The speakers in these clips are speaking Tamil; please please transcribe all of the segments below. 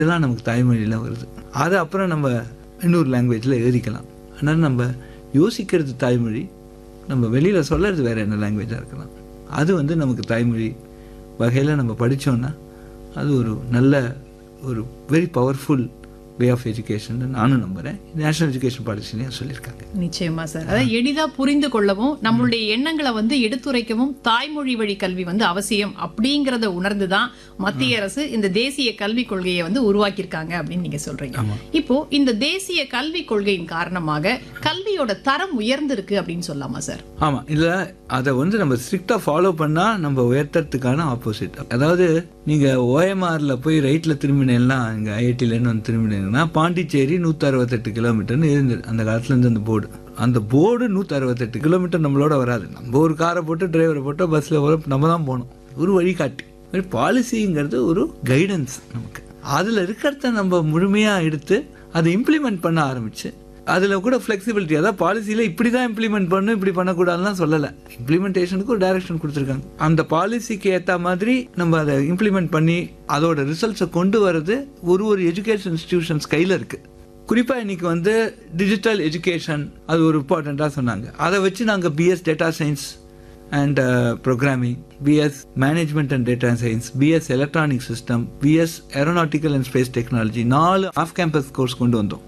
இதெல்லாம் நமக்கு தாய்மொழியில் வருது அதை அப்புறம் நம்ம இன்னொரு லாங்குவேஜில் எழுதிக்கலாம் அதனால் நம்ம யோசிக்கிறது தாய்மொழி நம்ம வெளியில் சொல்கிறது வேறு என்ன லாங்குவேஜாக இருக்கலாம் அது வந்து நமக்கு தாய்மொழி வகையில் நம்ம படித்தோன்னா அது ஒரு நல்ல ஒரு very powerful way of education நானும் நம்புகிறேன் நேஷனல் எஜுகேஷன் பாலிசிலையும் சொல்லியிருக்காங்க நிச்சயமா சார் அதாவது எளிதா புரிந்து கொள்ளவும் நம்மளுடைய எண்ணங்களை வந்து எடுத்துரைக்கவும் தாய்மொழி வழி கல்வி வந்து அவசியம் அப்படிங்கறத உணர்ந்துதான் மத்திய அரசு இந்த தேசிய கல்விக் கொள்கையை வந்து உருவாக்கியிருக்காங்க அப்படின்னு நீங்க சொல்றீங்க இப்போ இந்த தேசிய கல்விக் கொள்கையின் காரணமாக கல்வியோட தரம் உயர்ந்திருக்கு அப்படின்னு சொல்லலாமா சார் ஆமாம் இதில் அதை வந்து நம்ம ஸ்ட்ரிக்டாக ஃபாலோ பண்ணால் நம்ம உயர்த்தறதுக்கான ஆப்போசிட் அதாவது நீங்கள் ஓஎம்ஆரில் போய் ரைட்டில் திரும்பினேன்னா இங்கே ஐஐடியிலேருந்து வந்து திரும்பினீங்கன்னா பாண்டிச்சேரி நூற்றி அறுபத்தெட்டு கிலோமீட்டர்னு இருந்தது அந்த காலத்துல இருந்து அந்த போர்டு அந்த போர்டு நூற்றி அறுபத்தெட்டு கிலோமீட்டர் நம்மளோட வராது நம்ம ஒரு காரை போட்டு டிரைவரை போட்டு பஸ்ஸில் போகிற நம்ம தான் போகணும் ஒரு வழிகாட்டி ஒரு பாலிசிங்கிறது ஒரு கைடன்ஸ் நமக்கு அதில் இருக்கிறத நம்ம முழுமையாக எடுத்து அதை இம்ப்ளிமெண்ட் பண்ண ஆரம்பிச்சு அதில் கூட ஃப்ளெக்சிபிலிட்டி அதாவது பாலிசியில் இப்படி தான் இம்ப்ளிமெண்ட் பண்ணணும் இப்படி பண்ணக்கூடாதுலாம் சொல்லலை இம்ப்ளிமெண்டேஷனுக்கு ஒரு டைரக்ஷன் கொடுத்துருக்காங்க அந்த பாலிசிக்கு ஏற்ற மாதிரி நம்ம அதை இம்ப்ளிமெண்ட் பண்ணி அதோட ரிசல்ட்ஸை கொண்டு வர்றது ஒரு ஒரு எஜுகேஷன் இன்ஸ்டிடியூஷன்ஸ் கையில் இருக்குது குறிப்பாக இன்னைக்கு வந்து டிஜிட்டல் எஜுகேஷன் அது ஒரு இம்பார்ட்டண்ட்டாக சொன்னாங்க அதை வச்சு நாங்கள் BS data science and programming BS management and data science BS electronic system BS aeronautical and space technology நாலு ஆஃப் கேம்பஸ் கோர்ஸ் கொண்டு வந்தோம்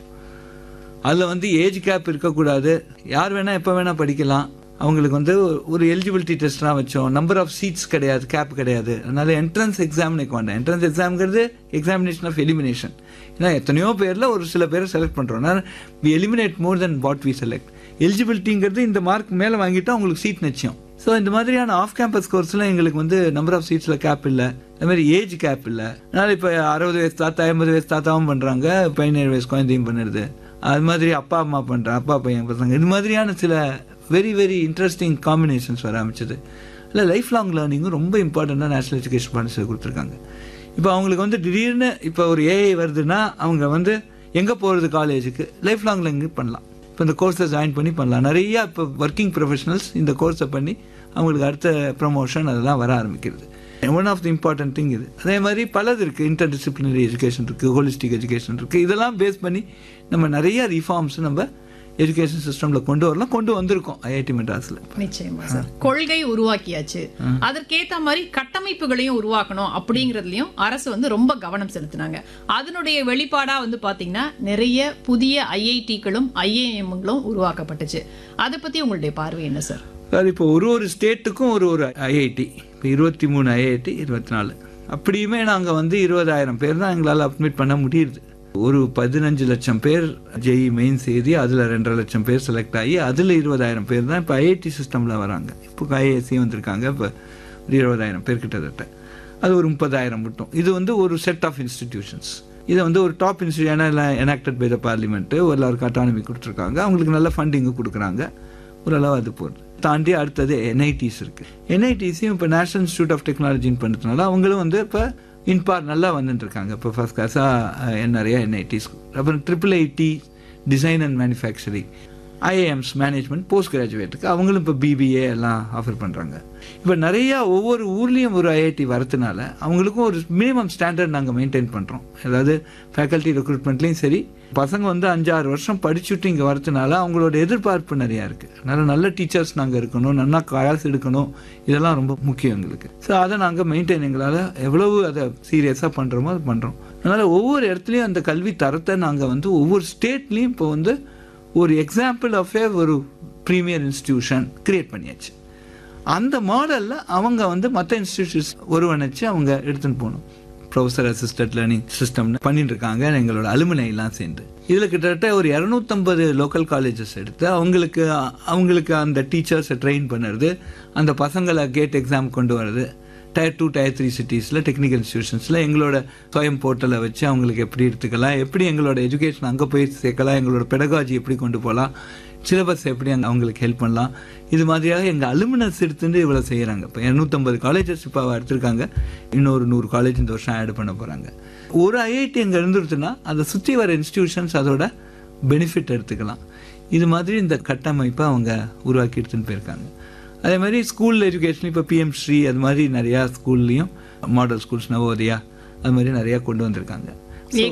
அதில் வந்து ஏஜ் கேப் இருக்கக்கூடாது யார் வேணால் எப்போ வேணால் படிக்கலாம் அவங்களுக்கு வந்து ஒரு எலிஜிபிலிட்டி டெஸ்ட்லாம் வச்சோம் நம்பர் ஆஃப் சீட்ஸ் கிடையாது கேப் கிடையாது அதனால என்ட்ரன்ஸ் எக்ஸாம் நிற்க வேண்டாம் என்ட்ரன்ஸ் எக்ஸாம்ங்கிறது எக்ஸாமினேஷன் ஆஃப் எலிமினேஷன் ஏன்னா எத்தனையோ பேரில் ஒரு சில பேரை செலக்ட் பண்ணுறோம் we eliminate more than what we select எலிஜிபிலிட்டிங்கிறது இந்த மார்க் மேலே வாங்கிட்டா உங்களுக்கு சீட் நிச்சயம் ஸோ இந்த மாதிரியான ஆஃப் கேம்பஸ் கோர்ஸ்லாம் எங்களுக்கு வந்து நம்பர் ஆஃப் சீட்ஸில் கேப் இல்லை அது மாதிரி ஏஜ் கேப் இல்லை அதனால இப்போ அறுபது வயசு தாத்தா ஐம்பது வயசு தாத்தாவும் பண்ணுறாங்க பதினேழு வயசு குழந்தையும் பண்ணுறது அது மாதிரி அப்பா அம்மா பண்ணுற அப்பா பையன் பசங்க இது மாதிரியான சில வெரி வெரி இன்ட்ரெஸ்டிங் காம்பினேஷன்ஸ் வர ஆரம்பிச்சது இல்லை லைஃப் லாங் லேர்னிங்கும் ரொம்ப இம்பார்ட்டண்ட்டாக நேஷனல் எஜுகேஷன் பாலிசி கொடுத்துருக்காங்க இப்போ அவங்களுக்கு வந்து திடீர்னு இப்போ ஒரு ஏஐ வருதுன்னா அவங்க வந்து எங்கே போகிறது காலேஜுக்கு லைஃப் லாங் லேர்னிங் பண்ணலாம் இப்போ இந்த கோர்ஸை ஜாயின் பண்ணி பண்ணலாம் நிறைய இப்போ ஒர்க்கிங் ப்ரொஃபஷனல்ஸ் இந்த கோர்ஸை பண்ணி அவங்களுக்கு அடுத்த ப்ரமோஷன் அதெல்லாம் வர ஆரம்பிக்கிறது one of the important thing இது அதே மாதிரி பலது இருக்குது இன்டர் டிசிப்ளினரி எஜுகேஷன் இருக்குது ஹோலிஸ்டிக் எஜுகேஷன் இருக்குது இதெல்லாம் பேஸ் பண்ணி நம்ம நிறைய ரிஃபார்ம்ஸ் நம்ம எஜுகேஷன் சிஸ்டமில் கொண்டு வரலாம் கொண்டு வந்திருக்கோம் ஐஐடி மெட்ராஸில் நிச்சயமா சார் கொள்கை உருவாக்கியாச்சு அதற்கேத்த மாதிரி கட்டமைப்புகளையும் உருவாக்கணும் அப்படிங்கறதுலயும் அரசு வந்து ரொம்ப கவனம் செலுத்தினாங்க அதனுடைய வெளிப்பாடா வந்து பாத்தீங்கன்னா நிறைய புதிய ஐஐடிகளும் ஐஏஎம்களும் உருவாக்கப்பட்டுச்சு அதை பத்தி உங்களுடைய பார்வை என்ன சார் அது இப்போ ஒரு ஒரு ஸ்டேட்டுக்கும் ஒரு ஒரு ஐஐடி இப்போ இருபத்தி மூணு ஐஐடி இருபத்தி நாலு அப்படியுமே நாங்கள் வந்து இருபதாயிரம் பேர் தான் எங்களால் அட்மிட் பண்ண முடியுது ஒரு பதினஞ்சு லட்சம் பேர் ஜெய் மெயின்ஸ் எழுதி அதில் ரெண்டரை லட்சம் பேர் செலக்ட் ஆகி அதில் இருபதாயிரம் பேர் தான் இப்போ ஐஐடி சிஸ்டமில் வராங்க இப்போ ஐஏஎஸ்சி வந்திருக்காங்க இப்போ ஒரு இருபதாயிரம் பேர் கிட்டத்தட்ட அது ஒரு முப்பதாயிரம் மட்டும் இது வந்து ஒரு செட் ஆஃப் இன்ஸ்டிடியூஷன்ஸ் இதை வந்து ஒரு top institution enacted by the parliament எல்லாருக்கும் அட்டானமி கொடுத்துருக்காங்க அவங்களுக்கு நல்ல ஃபண்டிங்கு கொடுக்குறாங்க ஓரளவு அது போகுது தாண்டி அடுத்தது என்ஐடிஸ் இருக்குது என்ஐடிஸையும் இப்போ நேஷனல் இன்ஸ்டியூட் ஆஃப் டெக்னாலஜின்னு பண்ணுறதுனால அவங்களும் வந்து இப்போ இன்பார் நல்லா வந்துட்டு இருக்காங்க இப்போ ஃபர்ஸ்ட் கிளாஸாக நிறைய என்ஐடிஸ் அப்புறம் triple IT design and manufacturing IIMs management post கிராஜுவேட்டுக்கு அவங்களும் இப்போ பிபிஏ எல்லாம் ஆஃபர் பண்ணுறாங்க இப்போ நிறையா ஒவ்வொரு ஊர்லேயும் ஒரு ஐஐடி வரதுனால அவங்களுக்கும் ஒரு மினிமம் ஸ்டாண்டர்ட் நாங்கள் மெயின்டைன் பண்ணுறோம் அதாவது ஃபேக்கல்ட்டி ரெக்ரூட்மெண்ட்லேயும் சரி பசங்க வந்து அஞ்சாறு வருஷம் படிச்சுட்டு இங்கே வரதுனால அவங்களோட எதிர்பார்ப்பு நிறையா இருக்குது அதனால் நல்ல டீச்சர்ஸ் நாங்கள் இருக்கணும் நல்லா கிளாஸ் எடுக்கணும் இதெல்லாம் ரொம்ப முக்கியம் எங்களுக்கு ஸோ அதை நாங்கள் மெயின்டைன் எங்களால் எவ்வளவு அதை சீரியஸாக பண்ணுறோமோ அது பண்ணுறோம் அதனால் ஒவ்வொரு இடத்துலையும் அந்த கல்வி தரத்தை நாங்கள் வந்து ஒவ்வொரு ஸ்டேட்லேயும் இப்போ வந்து ஒரு எக்ஸாம்பிள் ஆஃப் ஏ ஒரு ப்ரீமியர் இன்ஸ்டிடியூஷன் கிரியேட் பண்ணியாச்சு அந்த மாடலில் அவங்க வந்து மற்ற இன்ஸ்டிடியூஷன்ஸ் ஒருவணைச்சு அவங்க எடுத்துன்னு போகணும் ப்ரொஃபஸர் அசிஸ்டன்ட் லேர்னிங் சிஸ்டம்னு பண்ணிட்டு இருக்காங்க எங்களோட அலுமினை எல்லாம் சேர்ந்து இதில் கிட்டத்தட்ட ஒரு இரநூத்தம்பது லோக்கல் காலேஜஸ் எடுத்து அவங்களுக்கு அவங்களுக்கு அந்த டீச்சர்ஸை ட்ரெயின் பண்ணுறது அந்த பசங்களை கேட் எக்ஸாம் கொண்டு வர்றது டயர் டூ டயர் த்ரீ சிட்டிஸில் டெக்னிக்கல் இன்ஸ்டியூஷன்ஸில் எங்களோட சுயம் போர்ட்டலை வச்சு அவங்களுக்கு எப்படி எடுத்துக்கலாம் எப்படி எங்களோட எஜுகேஷன் அங்கே போய் சேர்க்கலாம் எங்களோட பெடகாஜி எப்படி கொண்டு போகலாம் சிலபஸ் எப்படி அங்கே அவங்களுக்கு ஹெல்ப் பண்ணலாம் இது மாதிரியாக எங்கள் அலுமினஸ் எடுத்துட்டு இவ்வளோ செய்கிறாங்க இப்போ இரநூத்தம்பது காலேஜஸ் இப்போ எடுத்திருக்காங்க இன்னொரு நூறு காலேஜ் இந்த வருஷம் ஆட் பண்ண போகிறாங்க ஒரு ஐஐடி அங்கே இருந்துருச்சுன்னா அதை சுற்றி வர இன்ஸ்டிடியூஷன்ஸ் அதோட பெனிஃபிட் எடுத்துக்கலாம் இது மாதிரி இந்த கட்டமைப்பை அவங்க உருவாக்கி எடுத்துன்னு போயிருக்காங்க அதே மாதிரி ஸ்கூல் எஜுகேஷன் இப்போ பிஎம் ஸ்ரீ அது மாதிரி நிறையா ஸ்கூல்லையும் மாடல் ஸ்கூல்ஸ் நவோதயா அது மாதிரி நிறையா கொண்டு வந்திருக்காங்க